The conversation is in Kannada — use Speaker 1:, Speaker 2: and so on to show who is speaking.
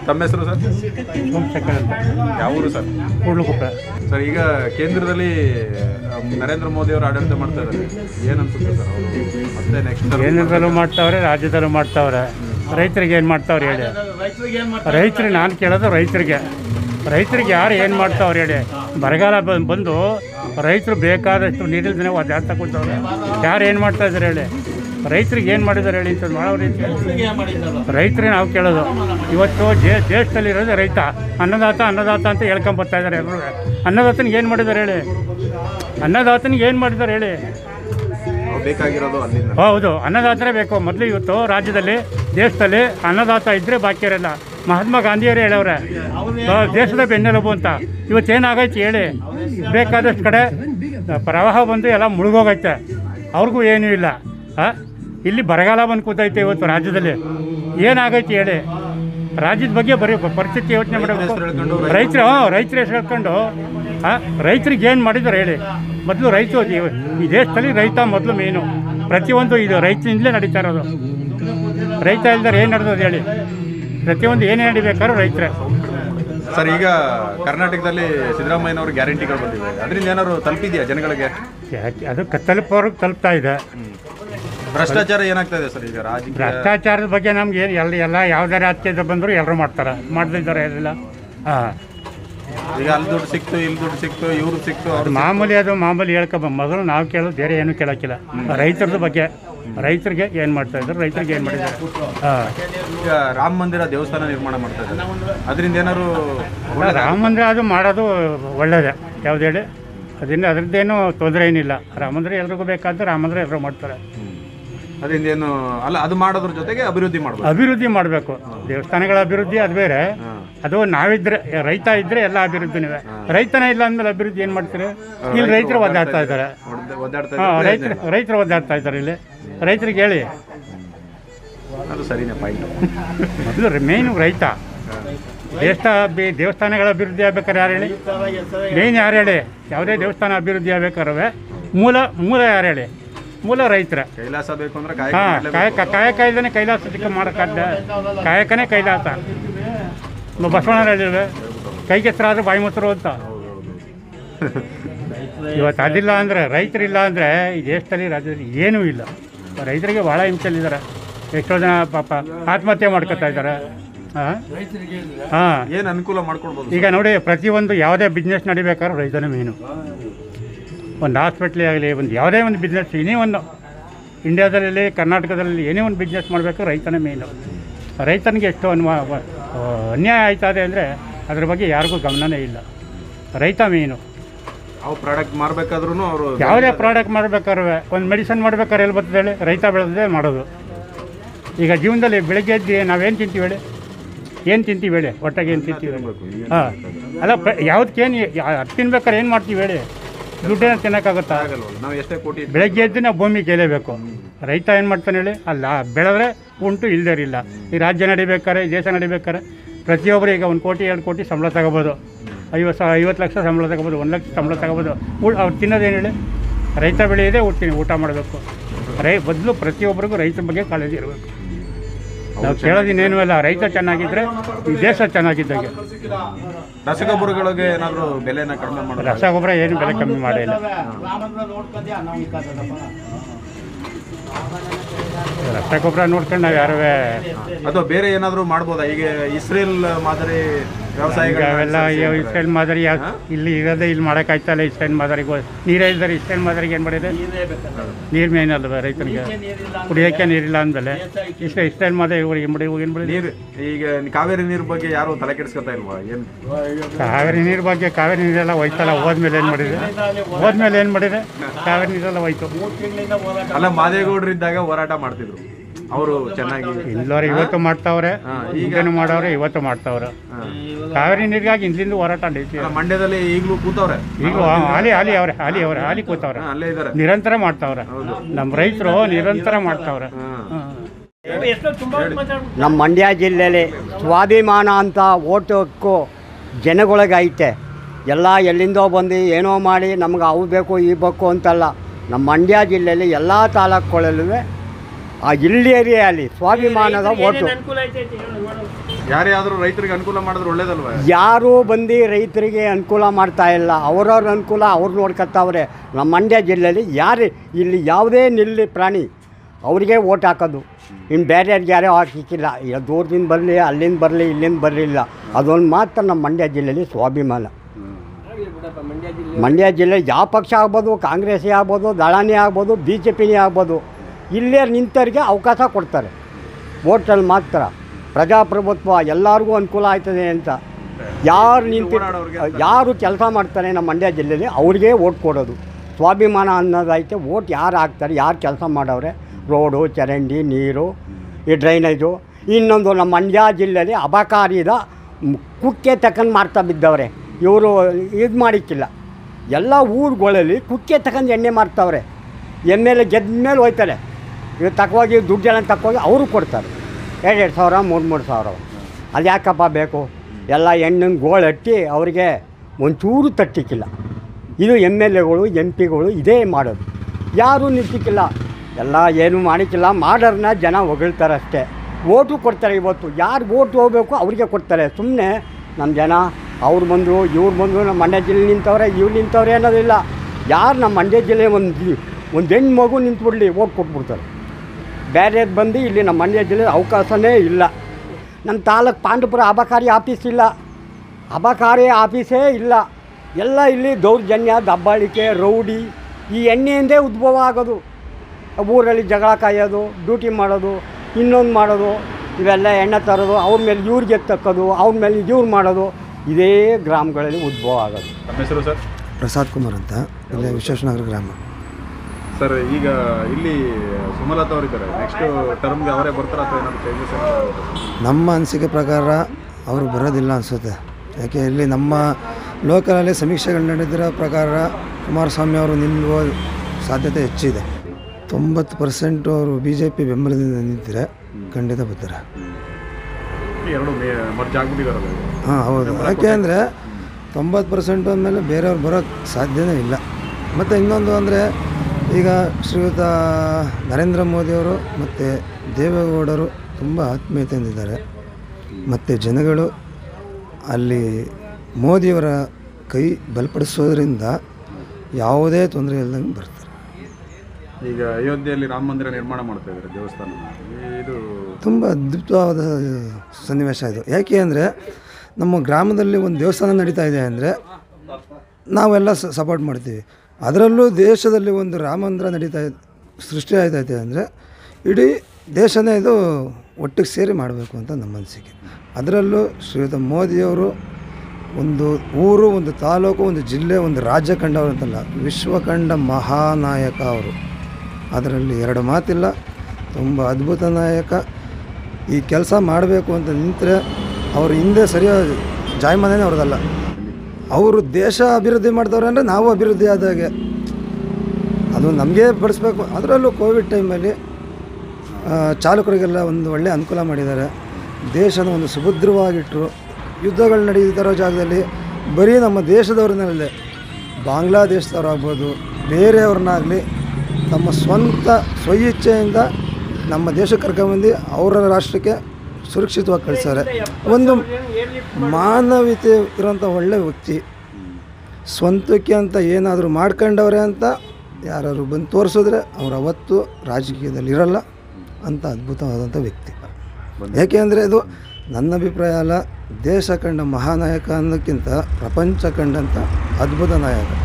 Speaker 1: ತಮ್ಮ ಹೆಸರು ಸರ್
Speaker 2: ಸೋಮಶೇಖರ್ ಅಂತ
Speaker 1: ಯಾವ ಊರು ಸರ್
Speaker 2: ಕೂಡ್ಲುಗುಪ್ಪೆ
Speaker 1: ಸರ್ ಈಗ ಕೇಂದ್ರದಲ್ಲಿ ಆ, ನರೇಂದ್ರ ಮೋದಿ ಅವರು ಆಡಳಿತ ಮಾಡ್ತಾ ಇದ್ದಾರೆ ಏನು ಅನ್ಸುತ್ತೆ ಸರ್ ಅವರು ಮತ್ತೆ ನೆಕ್ಸ್ಟ್
Speaker 2: ಕೇಂದ್ರದಲ್ಲೂ ಮಾಡ್ತಾವ್ರೆ ರಾಜ್ಯದಲ್ಲೂ ಮಾಡ್ತಾವ್ರೆ ರೈತರಿಗೆ ಏನು ಮಾಡ್ತಾವ್ರೆ ಹೇಳಿ ರೈತರಿಗೆ ನಾನು ಕೇಳೋದು ರೈತರಿಗೆ ರೈತರಿಗೆ ಯಾರು ಏನು ಮಾಡ್ತಾವ್ರೆ ಹೇಳಿ ಬರಗಾಲ ಬ- ಬಂದು ರೈತರು ಬೇಕಾದಷ್ಟು ನೀರಿಲ್ದೇ ಒದ್ದಾಡ್ತಾ ಕೂತವ್ರೆ ಯಾರು ಏನು ಮಾಡ್ತಾ ಇದ್ದಾರೆ ಹೇಳಿ ರೈತರಿಗೆ ಏನು ಮಾಡಿದ್ದಾರೆ ಹೇಳಿ ಅಂತ ಮಾಡೋ ರೀತಿ ರೈತರೇ ನಾವು ಕೇಳೋದು ಇವತ್ತು ಜೇ ದೇಶದಲ್ಲಿರೋದು ರೈತ ಅನ್ನದಾತ ಅನ್ನದಾತ ಅಂತ ಹೇಳ್ಕೊಂಬರ್ತಾ ಇದ್ದಾರೆ ಎಲ್ಲರೂ ಅನ್ನದಾತನಿಗೆ ಏನು ಮಾಡಿದ್ದಾರೆ ಹೇಳಿ ಅನ್ನದಾತನಿಗೆ ಏನು ಮಾಡಿದ್ದಾರೆ ಹೇಳಿ
Speaker 1: ಅವ್ರು ಬೇಕಾಗಿರೋದು ಅಲ್ಲಿಂದ
Speaker 2: ಹೌದು ಅನ್ನದಾತನೇ ಬೇಕು ಮೊದಲು ಇವತ್ತು ರಾಜ್ಯದಲ್ಲಿ ದೇಶದಲ್ಲಿ ಅನ್ನದಾತ ಇದ್ದರೆ ಬಾಕಿ ಇರಲ್ಲ ಮಹಾತ್ಮ ಗಾಂಧಿಯವರು ಹೇಳವ್ರೆ ಆ, ದೇಶದ ಬೆನ್ನೆಲುಬು ಅಂತ ಇವತ್ತೇನಾಗೈತೆ ಹೇಳಿ ಬೇಕಾದಷ್ಟು ಕಡೆ ಪ್ರವಾಹ ಬಂದು ಎಲ್ಲ ಮುಳುಗೋಗೈತೆ ಅವ್ರಿಗೂ ಏನೂ ಇಲ್ಲ ಆ? ಇಲ್ಲಿ ಬರಗಾಲ ಬಂದು ಕೂತೈತೆ ಇವತ್ತು ರಾಜ್ಯದಲ್ಲಿ ಏನಾಗೈತೆ ಹೇಳಿ ರಾಜ್ಯದ ಬಗ್ಗೆ ಬರೀ ಪರಿಸ್ಥಿತಿ ಯೋಚನೆ ಮಾಡಬೇಕು
Speaker 1: ಹೆಸರು ಹೇಳ್ಕೊಂಡು
Speaker 2: ರೈತರು ಹಾಂ ರೈತರ ಹೆಸರು ಹೇಳ್ಕೊಂಡು ಹಾಂ ರೈತರಿಗೆ ಏನು ಮಾಡಿದ್ದಾರೆ ಹೇಳಿ ಮೊದಲು ರೈತ ಈ ದೇಶದಲ್ಲಿ ರೈತ ಮೊದಲು ಮೇನು ಪ್ರತಿಯೊಂದು ಇದು ರೈತನಿಂದಲೇ ನಡೀತಾ ಇರೋದು ರೈತ ಇಲ್ದರೆ ಏನು ನಡೆದದು ಹೇಳಿ ಪ್ರತಿಯೊಂದು ಏನೇ ನಡಿಬೇಕಾದ್ರೂ ರೈತರೇ
Speaker 1: ಸರ್ ಈಗ ಕರ್ನಾಟಕದಲ್ಲಿ ಸಿದ್ದರಾಮಯ್ಯನವರು ಗ್ಯಾರಂಟಿಗಳು ಬಂದಿವೆ ಅದರಿಂದ ಏನಾದ್ರು ತಲುಪಿದೆಯಾ ಜನಗಳಿಗೆ
Speaker 2: ಯಾಕೆ ಅದು ಕ- ತಲುಪೋರ್ಗೆ ತಲುಪ್ತಾ ಇದೆ
Speaker 1: ಭ್ರಷ್ಟಾಚಾರ ಏನಾಗ್ತಾ ಇದೆ ಸರ್ ಈಗ ರಾಜಕೀಯ
Speaker 2: ಭ್ರಷ್ಟಾಚಾರದ ಬಗ್ಗೆ ನಮ್ಗೆ ಏನು ಎಲ್ಲ ಎಲ್ಲ ಯಾವುದೇ ರಾಜಕೀಯದ ಬಂದರೂ ಎಲ್ಲರೂ ಮಾಡ್ತಾರೆ ಮಾಡದಿದ್ದಾರೆ ಎಲ್ಲ ಹಾಂ
Speaker 1: ಈಗ ಅಲ್ಲಿ ದುಡ್ಡು ಸಿಕ್ತು ಇಲ್ಲಿ ದುಡ್ಡು ಸಿಕ್ತು ಇವ್ರು ಸಿಕ್ತು ಅವ್ರು
Speaker 2: ಮಾಮೂಲಿ ಅದು ಮಾಮೂಲಿ ಹೇಳ್ಕೊಬ ಮೊದಲು ನಾವು ಕೇಳೋದು ಬೇರೆ ಏನು ಕೇಳೋಕ್ಕಿಲ್ಲ ರೈತರದ ಬಗ್ಗೆ ರೈತರಿಗೆ ಏನು ಮಾಡ್ತಾ ಇದ್ದಾರೆ ರೈತರಿಗೆ ಏನು ಮಾಡಿದ್ದಾರೆ ಹಾಂ
Speaker 1: ಈಗ ರಾಮ ಮಂದಿರ ದೇವಸ್ಥಾನ ನಿರ್ಮಾಣ ಮಾಡ್ತಾ ಇದ್ದಾರೆ ಅದರಿಂದ ಏನಾದ್ರು ಒಳ್ಳೆದಾ?
Speaker 2: ರಾಮ ಮಂದಿರ ಅದು ಮಾಡೋದು ಒಳ್ಳೆಯದೇ ಯಾವ್ದು ಹೇಳಿ ಅದರಿಂದ ಅದರದ್ದೇನು ತೊಂದರೆ ಏನಿಲ್ಲ ರಾಮ ಮಂದಿರ ಎಲ್ರಿಗೂ ಬೇಕಾದ್ರೆ ರಾಮ ಮಂದಿರ ಎಲ್ಲರೂ ಮಾಡ್ತಾರೆ
Speaker 1: ಅದರಿಂದ ಏನು ಅಲ್ಲ ಅದು ಮಾಡೋದ್ರ ಜೊತೆಗೆ ಅಭಿವೃದ್ಧಿ ಮಾಡ್ಬೋದು
Speaker 2: ಅಭಿವೃದ್ಧಿ ಮಾಡಬೇಕು ದೇವಸ್ಥಾನಗಳ ಅಭಿವೃದ್ಧಿ ಅದು ಬೇರೆ ಅದು ನಾವಿದ್ರೆ ರೈತ ಇದ್ರೆ ಎಲ್ಲ ಅಭಿವೃದ್ಧಿನೇ ರೈತನೇ ಇಲ್ಲ ಅಂದಮೇಲೆ ಅಭಿವೃದ್ಧಿ ಏನು ಮಾಡ್ತಾರೆ ಇಲ್ಲಿ ರೈತರು ಒದ್ದಾಡ್ತಾ ಇದ್ದಾರೆ
Speaker 1: ಒಡ್ದ- ಒದ್ದಾಡ್ತಾ
Speaker 2: ಹಾಂ
Speaker 1: ಇದ್ದಾರೆ
Speaker 2: ರೈತರು ರೈತರು ಒದ್ದಾಡ್ತಾ ಇದ್ದಾರೆ ಇಲ್ಲಿ ರೈತರಿಗೆ ಹೇಳಿ
Speaker 1: ಅದು ಸರಿನೇ ಪಾಯಿಂಟ್
Speaker 2: ಮೊದಲು ಮೇಯ್ನು ರೈತ ದೇಶ ಬಿ ದೇವಸ್ಥಾನಗಳ ಅಭಿವೃದ್ಧಿ ಆಗ್ಬೇಕಾದ್ರೆ ಯಾರು ಹೇಳಿ ಮೇಯ್ನ್ ಯಾರು ಹೇಳಿ ಯಾವುದೇ ದೇವಸ್ಥಾನ ಅಭಿವೃದ್ಧಿ ಆಗ್ಬೇಕಾದ್ರೆ ಮೂಲ ಮೂಲ ಯಾರು ಹೇಳಿ ಮೂಲ ರೈತರ
Speaker 1: ಕೈಲಾಸ ಬೇಕು ಅಂದ್ರೆ ಕಾಯಕ
Speaker 2: ಹಾಂ
Speaker 1: ಮಾಡ್ಲೇಬೇಕು.
Speaker 2: ಕಾಯಕ ಕಾಯಕ ಇಲ್ಲದೇ ಕೈಲಾಸ ಸಿಕ್ಕ ಮಾಡೋಕ್ಕಾಗ್ದ ಕಾಯಕನೇ ಕೈಲಾಸ ಮ- ಬಸವಣ್ಣ ಹೇಳಿಲ್ವೇ ಕೈಗೆ ಹೆಸರಾದ್ರೆ ಬಾಯಿ ಮೊಸರು ಅಂತ ಇವತ್ತು ಅದಿಲ್ಲ ಅಂದರೆ ರೈತರಿಲ್ಲ ಅಂದರೆ ಈ ದೇಶದಲ್ಲಿ ರಾಜ್ಯದಲ್ಲಿ ಏನೂ ಇಲ್ಲ ರೈತರಿಗೆ ಭಾಳ ಹಿಂಸೆಲಿದ್ದಾರೆ ಎಷ್ಟೋ ಜನ ಪಾಪ ಆತ್ಮಹತ್ಯೆ ಮಾಡ್ಕೊತಾ ಇದ್ದಾರೆ ಹಾಂ ಹಾಂ
Speaker 1: ಏನ್ ಅನುಕೂಲ ಮಾಡ್ಕೊಡ್ಬೋದು
Speaker 2: ಈಗ ನೋಡಿ ಪ್ರತಿಯೊಂದು ಯಾವುದೇ ಬಿಸ್ನೆಸ್ ನಡಿಬೇಕಾದ್ರೂ ರೈತನೇ ಮೇನು ಒಂದು ಹಾಸ್ಪಿಟ್ಲೇ ಆಗಲಿ ಒಂದು ಯಾವುದೇ ಒಂದು ಬಿಸ್ನೆಸ್ ಏನೇ ಒಂದು ಇಂಡಿಯಾದಲ್ಲಿ ಕರ್ನಾಟಕದಲ್ಲಿ ಏನೇ ಒಂದು ಬಿಸ್ನೆಸ್ ಮಾಡಬೇಕು ರೈತನೇ ಮೇನು ರೈತನಿಗೆ ಎಷ್ಟು ಅನ್ವ ಆ, ಅನ್ಯಾಯ ಆಯ್ತಾ ಇದೆ ಅಂದರೆ ಅದ್ರ ಬಗ್ಗೆ ಯಾರಿಗೂ ಗಮನನೇ ಇಲ್ಲ ರೈತ ಮೇನು
Speaker 1: ಅವು ಪ್ರಾಡಕ್ಟ್ ಮಾರ್ಬೇಕಾದ್ರೂ ಅವರು
Speaker 2: ಯಾವುದೇ ಪ್ರಾಡಕ್ಟ್ ಮಾಡ್ಬೇಕಾದ್ರೆ ಒಂದು ಮೆಡಿಸನ್ ಮಾಡ್ಬೇಕಾದ್ರೆ ಎಲ್ಲಿ ಬರ್ತದೆ ಹೇಳಿ ರೈತ ಬೆಳೆದೇ ಮಾಡೋದು ಈಗ ಜೀವನದಲ್ಲಿ ಬೆಳಗ್ಗೆ ಎದ್ದು ನಾವೇನು ತಿಂತೀವಿ ಹೇಳಿ ಏನು ತಿಂತೀವಿ ಹೇಳಿ ಹೊಟ್ಟೆಗೆ ಏನು ತಿಂತೀವಿ ಹೇಳಿ ಹಾಂ ಅಲ್ಲ ಪ್ರ ಯಾವುದಕ್ಕೇನು ಅದು ತಿನ್ಬೇಕಾದ್ರೆ ಏನು ಮಾಡ್ತೀವಿ ಹೇಳಿ ದುಡ್ಡೇನ ತಿನ್ನೋಕ್ಕಾಗುತ್ತಾ
Speaker 1: ಆಗಲ್ವಲ್ಲ ನಾವು ಎಷ್ಟೇ ಕೋಟಿ
Speaker 2: ಬೆಳಗ್ಗೆ ಎದ್ದು ನಾವು ಭೂಮಿ ಗೆಲೇಬೇಕು ರೈತ ಏನು ಮಾಡ್ತಾನೆ ಹೇಳಿ ಅಲ್ಲ ಬೆಳೆದ್ರೆ ಉಂಟು ಇಲ್ಲದೇ ಇಲ್ಲ ಈ ರಾಜ್ಯ ನಡಿಬೇಕಾರೆ ಈ ದೇಶ ನಡಿಬೇಕಾರೆ ಪ್ರತಿಯೊಬ್ಬರು ಈಗ ಒಂದು ಕೋಟಿ ಎರಡು ಕೋಟಿ ಸಂಬಳ ತಗೋಬೋದು ಐವತ್ತು ಸಾವಿರ ಐವತ್ತು ಲಕ್ಷ ಸಂಬಳ ತಗೋಬೋದು ಒಂದು ಲಕ್ಷ ಸಂಬಳ ತಗೋಬೋದು ಊ ಅವ್ರು ತಿನ್ನೋದೇನು ಹೇಳಿ ರೈತ ಬೆಳೆಯದೇ ಹುಡ್ತೀನಿ ಊಟ ಮಾಡಬೇಕು ರೈ ಬದಲು ಪ್ರತಿಯೊಬ್ಬರಿಗೂ ರೈತರ ಬಗ್ಗೆ ಕಾಳಜಿ ಇರಬೇಕು ನಾವು ಕೇಳೋದಿನ್ನೇನು ಇಲ್ಲ ರೈತ ಚೆನ್ನಾಗಿದ್ದರೆ ಈ ದೇಶ ಚೆನ್ನಾಗಿದ್ದಾಗೆ
Speaker 1: ರಸಗೊಬ್ಬರಗಳಿಗೆ ಏನಾದ್ರು ಬೆಲೆನ ಕಡಿಮೆ ಮಾಡೋದು
Speaker 2: ರಸಗೊಬ್ಬರ ಏನು ಬೆಲೆ ಕಮ್ಮಿ ಮಾಡಿಲ್ಲ ರಸಗೊಬ್ಬರ ನೋಡ್ಕೊಂಡು ನಾವು ಯಾರೂ
Speaker 1: ಅಥವಾ ಬೇರೆ ಏನಾದ್ರು ಮಾಡ್ಬೋದಾ ಈಗ ಇಸ್ರೇಲ್ ಮಾದರಿ
Speaker 2: ಈಗ
Speaker 1: ವ್ಯವಸಾಯಗಳ
Speaker 2: ಅವೆಲ್ಲ ಈ ಇಸ್ರೇಲ್ ಮಾದರಿ ಯಾವ ಇಲ್ಲಿ ಇರೋದೇ ಇಲ್ಲಿ ಮಾಡೋಕ್ಕಾಯ್ತಲ್ಲ ಇಸ್ರೇಲ್ ಮಾದರಿಗೆ ನೀರೇ ಇದ್ದಾರೆ ಇಸ್ರೇಲ್ ಮಾದರಿಗೆ ಏನು ಮಾಡಿದೆ ನೀರು ಮೇನ್ ಅಲ್ವ ರೈತನಿಗೆ ಕುಡಿಯೋಕ್ಕೆ ನೀರಿಲ್ಲ ಅಂದಮೇಲೆ ಇಷ್ಟ ಇಸ್ರೇಲ್ ಮಾದರಿ ಇವ್ರು ಏನು ಮಾಡಿ ಏನು ಮಾಡಿ
Speaker 1: ನೀರು ಈಗ ಕಾವೇರಿ ನೀರ್ ಬಗ್ಗೆ ಯಾರು ತಲೆ ಕೆಡಿಸ್ಕೊತಾ ಇಲ್ವಾ ಏನ್
Speaker 2: ಕಾವೇರಿ ನೀರು ಬಗ್ಗೆ ಕಾವೇರಿ ನೀರೆಲ್ಲ ಹೋಯ್ತಲ್ಲ ಹೋದ್ಮೇಲೆ ಏನು ಮಾಡಿದೆ ಹೋದ್ಮೇಲೆ ಏನು ಮಾಡಿದೆ ಕಾವೇರಿ ನೀರೆಲ್ಲ ಹೋಯ್ತು
Speaker 1: ಅಲ್ಲ ಮಾದೇಗೌಡರು ಇದ್ದಾಗ ಹೋರಾಟ ಮಾಡ್ತಿದ್ರು ಅವರು ಚೆನ್ನಾಗಿ
Speaker 2: ಇಲ್ಲವ್ರು ಇವತ್ತು ಮಾಡ್ತಾವ್ರೆ ಈಗೇನು ಮಾಡವ್ರೆ ಇವತ್ತು ಮಾಡ್ತಾವ್ರೆ
Speaker 1: ಹಾ.
Speaker 2: ಕಾವೇರಿ ನೀರಿಗಾಗಿ ಇಲ್ಲಿಂದ ಹೋರಾಟ ನಡೀತಿ
Speaker 1: ಅಲ್ಲ, ಮಂಡ್ಯದಲ್ಲಿ ಈಗಲೂ ಕೂತವ್ರೆ
Speaker 2: ಈಗ ಹಾಲಿ ಹಾಲಿ ಅವ್ರೆ ಹಾಲಿ ಅವ್ರೆ ಹಾಲಿ ಕೂತವ್ರೆ
Speaker 1: ಹಾ, ಅಲ್ಲೇ ಇದಾರೆ
Speaker 2: ನಿರಂತರ ಮಾಡ್ತಾವ್ರೆ ನಮ್ಮ ರೈತರು ನಿರಂತರ ಮಾಡ್ತಾವ್ರೆ
Speaker 1: ಹಾ.
Speaker 3: ನಮ್ಮ ಮಂಡ್ಯ ಜಿಲ್ಲೆಯಲ್ಲಿ ಸ್ವಾಭಿಮಾನ ಅಂತ ಓಟು ಹಕ್ಕು ಜನಗಳಿಗೆ ಐತೆ ಎಲ್ಲ ಎಲ್ಲಿಂದೋ ಬಂದು ಏನೋ ಮಾಡಿ ನಮ್ಗೆ ಅವು ಬೇಕು ಈ ಬೇಕು ಅಂತಲ್ಲ ನಮ್ಮ ಮಂಡ್ಯ ಜಿಲ್ಲೆಯಲ್ಲಿ ಎಲ್ಲ ತಾಲೂಕುಗಳಲ್ಲೂ ಆ ಇಲ್ಲಿ ಏರಿಯಾಲಿ ಸ್ವಾಭಿಮಾನದ ಓಟು
Speaker 1: ಯಾರೇ ಆದರೂ ರೈತರಿಗೆ ಅನುಕೂಲ ಮಾಡಿದ್ರೆ ಒಳ್ಳೇದಲ್ವಾ
Speaker 3: ಯಾರೂ ಬಂದು ರೈತರಿಗೆ ಅನುಕೂಲ ಮಾಡ್ತಾ ಇಲ್ಲ ಅವ್ರವ್ರ ಅನುಕೂಲ ಅವ್ರು ನೋಡ್ಕೊತಾವ್ರೆ ನಮ್ಮ ಮಂಡ್ಯ ಜಿಲ್ಲೆಯಲ್ಲಿ ಯಾರು ಇಲ್ಲಿ ಯಾವುದೇ ನಿಲ್ಲಿ ಪ್ರಾಣಿ ಅವರಿಗೆ ಓಟ್ ಹಾಕೋದು ಇನ್ನು ಬೇರೆಯವ್ರಿಗೆ ಯಾರೋ ಹಾಕಿಕ್ಕಿಲ್ಲ ಈಗ ದೂರದಿಂದ ಬರಲಿ ಅಲ್ಲಿಂದ ಬರಲಿ ಇಲ್ಲಿಂದ ಬರಲಿಲ್ಲ ಅದೊಂದು ಮಾತ್ರ ನಮ್ಮ ಮಂಡ್ಯ ಜಿಲ್ಲೆಯಲ್ಲಿ ಸ್ವಾಭಿಮಾನ ಮಂಡ್ಯ ಜಿಲ್ಲೆ ಯಾವ ಪಕ್ಷ ಆಗ್ಬೋದು ಕಾಂಗ್ರೆಸ್ಸೇ ಆಗ್ಬೋದು ದಳಾನೇ ಆಗ್ಬೋದು ಬಿ ಜೆ ಪಿನೇ ಆಗ್ಬೋದು ಇಲ್ಲೇ ನಿಂತವ್ರಿಗೆ ಅವಕಾಶ ಕೊಡ್ತಾರೆ ಓಟಲ್ಲಿ ಮಾತ್ರ ಪ್ರಜಾಪ್ರಭುತ್ವ ಎಲ್ಲರಿಗೂ ಅನುಕೂಲ ಆಯ್ತದೆ ಅಂತ ಯಾರು ನಿಂತು
Speaker 1: ಓಡಾಡೋರ್ಗೆ
Speaker 3: ಯಾರು ಕೆಲಸ ಮಾಡ್ತಾರೆ ನಮ್ಮ ಮಂಡ್ಯ ಜಿಲ್ಲೆಯಲ್ಲಿ ಅವ್ರಿಗೆ ಓಟ್ ಕೊಡೋದು ಸ್ವಾಭಿಮಾನ ಅನ್ನೋದೈತೆ ಓಟ್ ಯಾರು ಹಾಕ್ತಾರೆ ಯಾರು ಕೆಲಸ ಮಾಡವ್ರೆ ರೋಡು ಚರಂಡಿ ನೀರು ಈ ಡ್ರೈನೇಜು ಇನ್ನೊಂದು ನಮ್ಮ ಮಂಡ್ಯ ಜಿಲ್ಲೆಯಲ್ಲಿ ಅಬಕಾರಿದ ಮ್- ಕುಕ್ಕೆ ತಕ್ಕಂಡು ಮಾಡ್ತಾ ಬಿದ್ದವ್ರೆ ಇವರು ಇದು ಮಾಡಿಕ್ಕಿಲ್ಲ ಎಲ್ಲ ಊರುಗಳಲ್ಲಿ ಕುಕ್ಕೆ ತಗೊಂಡು ಎಣ್ಣೆ ಮಾರ್ತಾವ್ರೆ ಎಮ್ ಎಲ್ ಎ ಗೆದ್ದ ಮೇಲೆ ಹೋಯ್ತಾರೆ ಇವ್ರು ತಕ್ಕೋಗಿ ದುಡ್ಡೆಲ್ಲ ತಕ್ಕೋಗಿ ಅವರು ಕೊಡ್ತಾರೆ ಎರಡು ಎರಡು ಸಾವಿರ ಮೂರು ಮೂರು ಸಾವಿರ ಅದು ಯಾಕಪ್ಪ ಬೇಕು ಎಲ್ಲ ಹೆಣ್ಣಿನ ಗೋಳಟ್ಟಿ ಅವರಿಗೆ ಒಂಚೂರು ತಟ್ಟಿಕ್ಕಿಲ್ಲ ಇದು ಎಮ್ ಎಲ್ ಎಗಳು ಎಂ ಪಿಗಳು ಇದೇ ಮಾಡೋದು ಯಾರೂ ನಿಂತಿಕ್ಕಿಲ್ಲ ಎಲ್ಲ ಏನು ಮಾಡಿಕ್ಕಿಲ್ಲ ಮಾಡೋರನ್ನ ಜನ ಹೊಗಳ್ತಾರೆ ಅಷ್ಟೇ ಓಟು ಕೊಡ್ತಾರೆ ಇವತ್ತು ಯಾರು ಓಟು ಹೋಗ್ಬೇಕು ಅವ್ರಿಗೆ ಕೊಡ್ತಾರೆ ಸುಮ್ಮನೆ ನಮ್ಮ ಜನ ಅವ್ರು ಬಂದರು ಇವ್ರು ಬಂದರು ನಮ್ಮ ಮಂಡ್ಯ ಜಿಲ್ಲೆ ನಿಂತವ್ರೆ ಇವ್ರು ನಿಂತವ್ರೆ ಅನ್ನೋದಿಲ್ಲ ಯಾರು ನಮ್ಮ ಮಂಡ್ಯ ಜಿಲ್ಲೆ ಒಂದು ಒಂದು ಹೆಣ್ಣು ಮಗು ನಿಂತ್ಬಿಡ್ಲಿ ಓಟ್ ಕೊಟ್ಬಿಡ್ತಾರೆ ಬೇರೆದು ಬಂದು ಇಲ್ಲಿ ನಮ್ಮ ಮಂಡ್ಯ ಜಿಲ್ಲೆ ಅವಕಾಶನೇ ಇಲ್ಲ ನಮ್ಮ ತಾಲೂಕು ಪಾಂಡವಪುರ ಅಬಕಾರಿ ಆಫೀಸ್ ಇಲ್ಲ ಅಬಕಾರಿ ಆಫೀಸೇ ಇಲ್ಲ ಎಲ್ಲ ಇಲ್ಲಿ ದೌರ್ಜನ್ಯ ದಬ್ಬಾಳಿಕೆ ರೌಡಿ ಈ ಎಣ್ಣೆಯಿಂದೇ ಉದ್ಭವ ಆಗೋದು ಊರಲ್ಲಿ ಜಗಳ ಕಾಯೋದು ಡ್ಯೂಟಿ ಮಾಡೋದು ಇನ್ನೊಂದು ಮಾಡೋದು ಇವೆಲ್ಲ ಎಣ್ಣೆ ತರೋದು ಅವ್ರ ಮೇಲೆ ಇವ್ರಿಗೆ ತಕ್ಕೋದು ಅವ್ರ ಮೇಲೆ ಇವ್ರು ಮಾಡೋದು ಇದೇ ಗ್ರಾಮಗಳಲ್ಲಿ ಉದ್ಭವ ಆಗೋದು
Speaker 1: ನಮ್ಮ ಹೆಸರು ಸರ್
Speaker 4: ಪ್ರಸಾದ್ ಕುಮಾರ್ ಅಂತ ಇಲ್ಲೇ ವಿಶ್ವೇಶ್ವನಗರ ಗ್ರಾಮ
Speaker 1: ಸರ್ ಈಗ ಇಲ್ಲಿ ಸುಮಲತಾ ಅವರು ಇದ್ದಾರೆ ನೆಕ್ಸ್ಟ್ ಟರ್ಮ್ಗೆ ಅವರೇ ಬರ್ತಾರ ಅಥವಾ ಏನಾದ್ರು ಚೇಂಜಸ್
Speaker 4: ನಮ್ಮ ಅನಿಸಿಕೆ ಪ್ರಕಾರ ಅವರು ಬರೋದಿಲ್ಲ ಅನಿಸುತ್ತೆ ಯಾಕೆ ಇಲ್ಲಿ ನಮ್ಮ ಲೋಕಲಲ್ಲಿ ಸಮೀಕ್ಷೆಗಳು ನಡೆದಿರೋ ಪ್ರಕಾರ ಕುಮಾರಸ್ವಾಮಿ ಅವರು ನಿಲ್ಲುವ ಸಾಧ್ಯತೆ ಹೆಚ್ಚಿದೆ ತೊಂಬತ್ತು ಪರ್ಸೆಂಟು ಅವರು ಬಿ ಜೆ ಪಿ ಬೆಂಬಲದಿಂದ ನಿಂತಿರೆ ಖಂಡಿತ ಬರ್ತಾರೆ
Speaker 1: ಎರಡು ಮೇ ಮರ್ಜ್ ಆಗ್ಬಿಟ್ಟಿದಾರಲ್ಲ ಇವರು.
Speaker 4: ಹಾಂ ಹೌದು ಯಾಕೆ ಅಂದರೆ ತೊಂಬತ್ತು ಪರ್ಸೆಂಟ್ ಅಂದಮೇಲೆ ಬೇರೆಯವ್ರು ಬರೋಕ್ಕೆ ಸಾಧ್ಯನೇ ಇಲ್ಲ ಮತ್ತು ಇನ್ನೊಂದು ಅಂದರೆ ಈಗ ಶ್ರೀಯುತ ನರೇಂದ್ರ ಮೋದಿಯವರು ಮತ್ತು ದೇವೇಗೌಡರು ತುಂಬ ಆತ್ಮೀಯತೆಯಿಂದಿದ್ದಾರೆ ಮತ್ತು ಜನಗಳು ಅಲ್ಲಿ ಮೋದಿಯವರ ಕೈ ಬಲಪಡಿಸೋದ್ರಿಂದ ಯಾವುದೇ ತೊಂದರೆ ಇಲ್ದಂಗೆ ಬರ್ತಾರೆ
Speaker 1: ಈಗ ಅಯೋಧ್ಯೆಯಲ್ಲಿ ರಾಮ ಮಂದಿರ ನಿರ್ಮಾಣ ಮಾಡ್ತಾ ಇದ್ದಾರೆ ದೇವಸ್ಥಾನ ಇದು
Speaker 4: ತುಂಬ ಅದ್ಭುತವಾದ ಸನ್ನಿವೇಶ ಇದು ಯಾಕೆ ಅಂದರೆ ನಮ್ಮ ಗ್ರಾಮದಲ್ಲಿ ಒಂದು ದೇವಸ್ಥಾನ ನಡೀತಾ ಇದೆ ಅಂದರೆ ನಾವೆಲ್ಲ ಸಪೋರ್ಟ್ ಮಾಡ್ತೀವಿ ಅದರಲ್ಲೂ ದೇಶದಲ್ಲಿ ಒಂದು ರಾಮ ಮಂದಿರ ನಡೀತಾ ಇದೆ ಸೃಷ್ಟಿ ಆಯ್ತೈತೆ ಅಂದರೆ ಇಡೀ ದೇಶನೇ ಇದು ಒಟ್ಟಿಗೆ ಸೇರಿ ಮಾಡಬೇಕು ಅಂತ ನಮ್ಮ ಅನಿಸಿಕೆ ಅದರಲ್ಲೂ ಶ್ರೀಯುತ ಮೋದಿಯವರು ಒಂದು ಊರು ಒಂದು ತಾಲೂಕು ಒಂದು ಜಿಲ್ಲೆ ಒಂದು ರಾಜ್ಯ ಕಂಡವರು ಅಂತಲ್ಲ ವಿಶ್ವ ಕಂಡ ಮಹಾನಾಯಕ ಅವರು ಅದರಲ್ಲಿ ಎರಡು ಮಾತಿಲ್ಲ ತುಂಬ ಅದ್ಭುತ ನಾಯಕ ಈ ಕೆಲಸ ಮಾಡಬೇಕು ಅಂತ ನಿಂತರೆ ಅವ್ರ ಹಿಂದೆ ಸರಿಯಾದ ಜಾಯಮಾನೇ ಅವ್ರದ್ದಲ್ಲ ಅವರು ದೇಶ ಅಭಿವೃದ್ಧಿ ಮಾಡ್ದವ್ರೆ ಅಂದರೆ ನಾವು ಅಭಿವೃದ್ಧಿ ಆದಾಗೆ ಅದು ನಮಗೆ ಬಡಿಸ್ಬೇಕು ಅದರಲ್ಲೂ ಕೋವಿಡ್ ಟೈಮಲ್ಲಿ ಆ, ಚಾಲಕರಿಗೆಲ್ಲ ಒಂದು ಒಳ್ಳೆಯ ಅನುಕೂಲ ಮಾಡಿದ್ದಾರೆ ದೇಶನ ಒಂದು ಸುಭದ್ರವಾಗಿಟ್ಟರು ಯುದ್ಧಗಳು ನಡೀತಿರೋ ಜಾಗದಲ್ಲಿ ಬರೀ ನಮ್ಮ ದೇಶದವ್ರನ್ನಲ್ಲೇ ಬಾಂಗ್ಲಾದೇಶದವ್ರಾಗ್ಬೋದು ಬೇರೆಯವ್ರನ್ನಾಗಲಿ ತಮ್ಮ ಸ್ವಂತ ಸ್ವಇಚ್ಛೆಯಿಂದ ನಮ್ಮ ದೇಶಕ್ಕೆ ಕರ್ಕೊಂಬಂದು ಅವರ ರಾಷ್ಟ್ರಕ್ಕೆ ಸುರಕ್ಷಿತವಾಗಿ ಕಳಿಸ್ತಾರೆ ಒಂದು ಮಾನವೀಯತೆ ಇರೋಂಥ ಒಳ್ಳೆಯ ವ್ಯಕ್ತಿ ಸ್ವಂತಕ್ಕೆ ಅಂತ ಏನಾದರೂ ಮಾಡ್ಕೊಂಡವ್ರೆ ಅಂತ ಯಾರು ಬಂದು ತೋರಿಸಿದ್ರೆ ಅವ್ರು ಅವತ್ತು ರಾಜಕೀಯದಲ್ಲಿ ಇರಲ್ಲ ಅಂತ ಅದ್ಭುತವಾದಂಥ ವ್ಯಕ್ತಿ ಯಾಕೆ ಅಂದರೆ ಇದು ನನ್ನ ಅಭಿಪ್ರಾಯ ಅಲ್ಲ ದೇಶ ಕಂಡ ಮಹಾನಾಯಕ ಅನ್ನೋಕ್ಕಿಂತ ಪ್ರಪಂಚ ಕಂಡಂಥ ಅದ್ಭುತ ನಾಯಕ